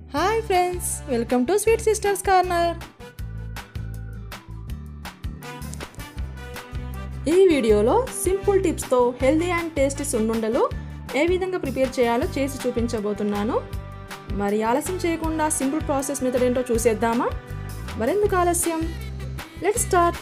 hi friends welcome to sweet sisters corner ఈ వీడియోలో simple టిప్స్తో హెల్దీ అండ్ టేస్టీ సున్నుండలు ఏ విధంగా ప్రిపేర్ చేయాలో చేసి చూపించబోతున్నాను మరి ఆలస్యం చేయకుండా సింపుల్ ప్రాసెస్ మెథడ్ ఏంటో చూసేద్దామా మరెందుకు ఆలస్యం let start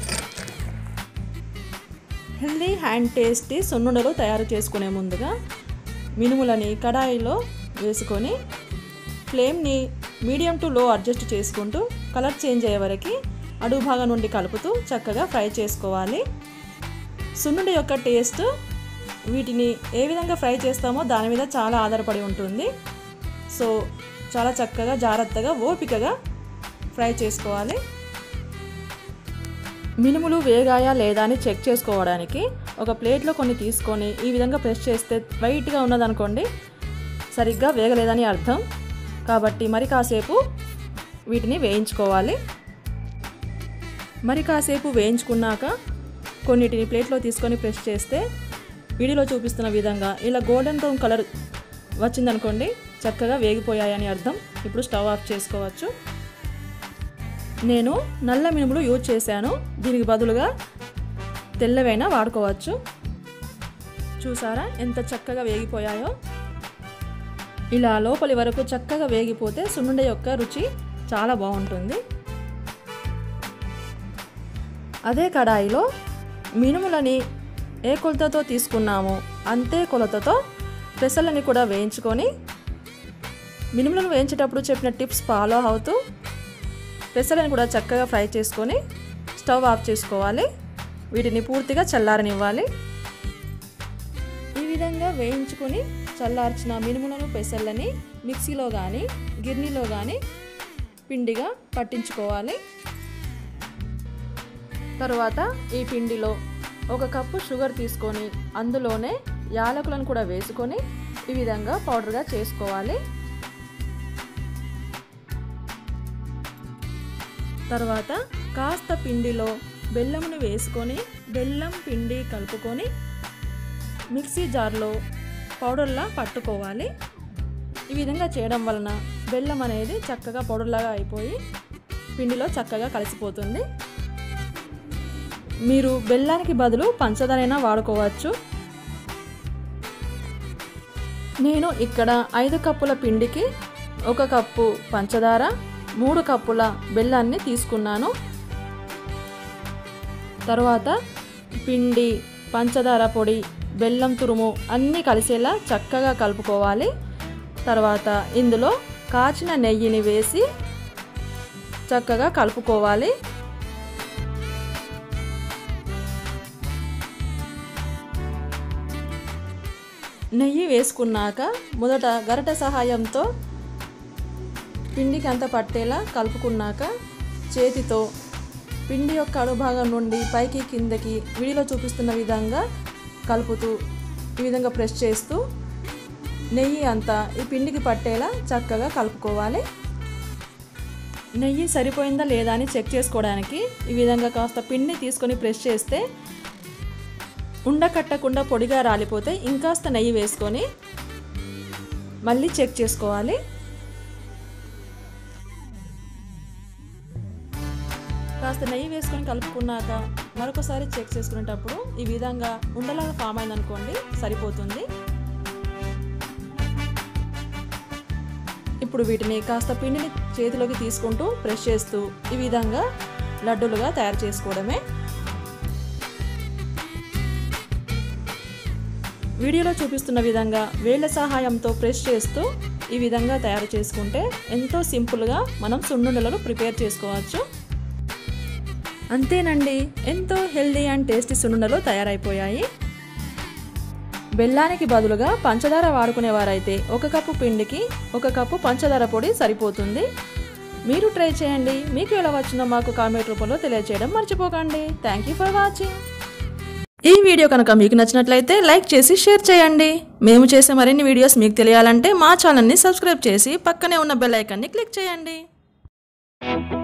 healthy and tasty సున్నుండలు తయారు చేసుకునే ముందుగా మినుములని కడాయిలో వేసుకొని ఫ్లేమ్ని మీడియం టు లో అడ్జస్ట్ చేసుకుంటూ కలర్ చేంజ్ అయ్యే వరకు అడుగు భాగం నుండి కలుపుతూ చక్కగా ఫ్రై చేసుకోవాలి సున్నుండి యొక్క టేస్ట్ వీటిని ఏ విధంగా ఫ్రై చేస్తామో దాని మీద చాలా ఆధారపడి ఉంటుంది సో చాలా చక్కగా జాగ్రత్తగా ఓపికగా ఫ్రై చేసుకోవాలి మినుములు వేగాయా లేదా అని చెక్ చేసుకోవడానికి ఒక ప్లేట్లో కొన్ని తీసుకొని ఈ విధంగా ప్రెస్ చేస్తే వైట్గా ఉన్నదనుకోండి సరిగ్గా వేగలేదని అర్థం కాబట్టి మరి కాసేపు వీటిని వేయించుకోవాలి మరి కాసేపు వేయించుకున్నాక కొన్నిటిని ప్లేట్లో తీసుకొని ప్రెస్ చేస్తే వీడియోలో చూపిస్తున్న విధంగా ఇలా గోల్డెన్ బ్రౌన్ కలర్ వచ్చిందనుకోండి చక్కగా వేగిపోయాయని అర్థం ఇప్పుడు స్టవ్ ఆఫ్ చేసుకోవచ్చు నేను నల్ల మినుములు యూజ్ చేశాను దీనికి బదులుగా తెల్లవైనా వాడుకోవచ్చు చూసారా ఎంత చక్కగా వేగిపోయాయో ఇలా లోపలి వరకు చక్కగా వేగిపోతే సున్నుండ యొక్క రుచి చాలా బాగుంటుంది అదే కడాయిలో మినుములని ఏ కొలతతో తీసుకున్నామో అంతే కొలతతో పెసలని కూడా వేయించుకొని మినుములను వేయించేటప్పుడు చెప్పిన టిప్స్ ఫాలో అవుతూ పెసలను కూడా చక్కగా ఫ్రై చేసుకొని స్టవ్ ఆఫ్ చేసుకోవాలి వీటిని పూర్తిగా చల్లారనివ్వాలి ఈ విధంగా వేయించుకొని చల్లార్చిన మినుములను పెసళ్ళని మిక్సీలో కానీ గిర్నీలో కానీ పిండిగా పట్టించుకోవాలి తర్వాత ఈ పిండిలో ఒక కప్పు షుగర్ తీసుకొని అందులోనే యాలకులను కూడా వేసుకొని ఈ విధంగా పౌడర్గా చేసుకోవాలి తర్వాత కాస్త పిండిలో బెల్లమును వేసుకొని బెల్లం పిండి కలుపుకొని మిక్సీ జార్లో పౌడర్లా పట్టుకోవాలి ఈ విధంగా చేయడం వలన బెల్లం అనేది చక్కగా పౌడర్లాగా అయిపోయి పిండిలో చక్కగా కలిసిపోతుంది మీరు బెల్లానికి బదులు పంచదారైనా వాడుకోవచ్చు నేను ఇక్కడ ఐదు కప్పుల పిండికి ఒక కప్పు పంచదార మూడు కప్పుల బెల్లాన్ని తీసుకున్నాను తర్వాత పిండి పంచదార పొడి బెల్లం తురుము అన్నీ కలిసేలా చక్కగా కలుపుకోవాలి తర్వాత ఇందులో కాచిన నెయ్యిని వేసి చక్కగా కలుపుకోవాలి నెయ్యి వేసుకున్నాక మొదట గరట సహాయంతో పిండికి అంత పట్టేలా కలుపుకున్నాక చేతితో పిండి యొక్క అడుభాగం నుండి పైకి కిందకి విడిలో చూపిస్తున్న విధంగా కలుపుతూ ఈ విధంగా ప్రెస్ చేస్తూ నెయ్యి అంతా ఈ పిండికి పట్టేలా చక్కగా కలుపుకోవాలి నెయ్యి సరిపోయిందా లేదా అని చెక్ చేసుకోవడానికి ఈ విధంగా కాస్త పిండి తీసుకొని ప్రెస్ చేస్తే ఉండకట్టకుండా పొడిగా రాలిపోతే ఇంకాస్త నెయ్యి వేసుకొని మళ్ళీ చెక్ చేసుకోవాలి కాస్త నెయ్యి వేసుకొని కలుపుకున్నాక మరొకసారి చెక్ చేసుకునేటప్పుడు ఈ విధంగా ఉండలాగా ఫామ్ అయిందనుకోండి సరిపోతుంది ఇప్పుడు వీటిని కాస్త పిండిని చేతిలోకి తీసుకుంటూ ప్రెస్ చేస్తూ ఈ విధంగా లడ్డూలుగా తయారు చేసుకోవడమే వీడియోలో చూపిస్తున్న విధంగా వేళ్ల సహాయంతో ప్రెస్ చేస్తూ ఈ విధంగా తయారు చేసుకుంటే ఎంతో సింపుల్గా మనం సున్నుండలను ప్రిపేర్ చేసుకోవచ్చు అంతేనండి ఎంతో హెల్దీ అండ్ టేస్టీ సున్నుండలు తయారైపోయాయి బెల్లానికి బదులుగా పంచదార వాడుకునేవారైతే ఒక కప్పు పిండికి ఒక కప్పు పంచదార పొడి సరిపోతుంది మీరు ట్రై చేయండి మీకు ఎలా వచ్చిందో మాకు కామెంట్ రూపంలో తెలియజేయడం మర్చిపోకండి థ్యాంక్ యూ ఫర్ వాచింగ్ ఈ వీడియో కనుక మీకు నచ్చినట్లయితే లైక్ చేసి షేర్ చేయండి మేము చేసే మరిన్ని వీడియోస్ మీకు తెలియాలంటే మా ఛానల్ని సబ్స్క్రైబ్ చేసి పక్కనే ఉన్న బెల్ ఐకాన్ని క్లిక్ చేయండి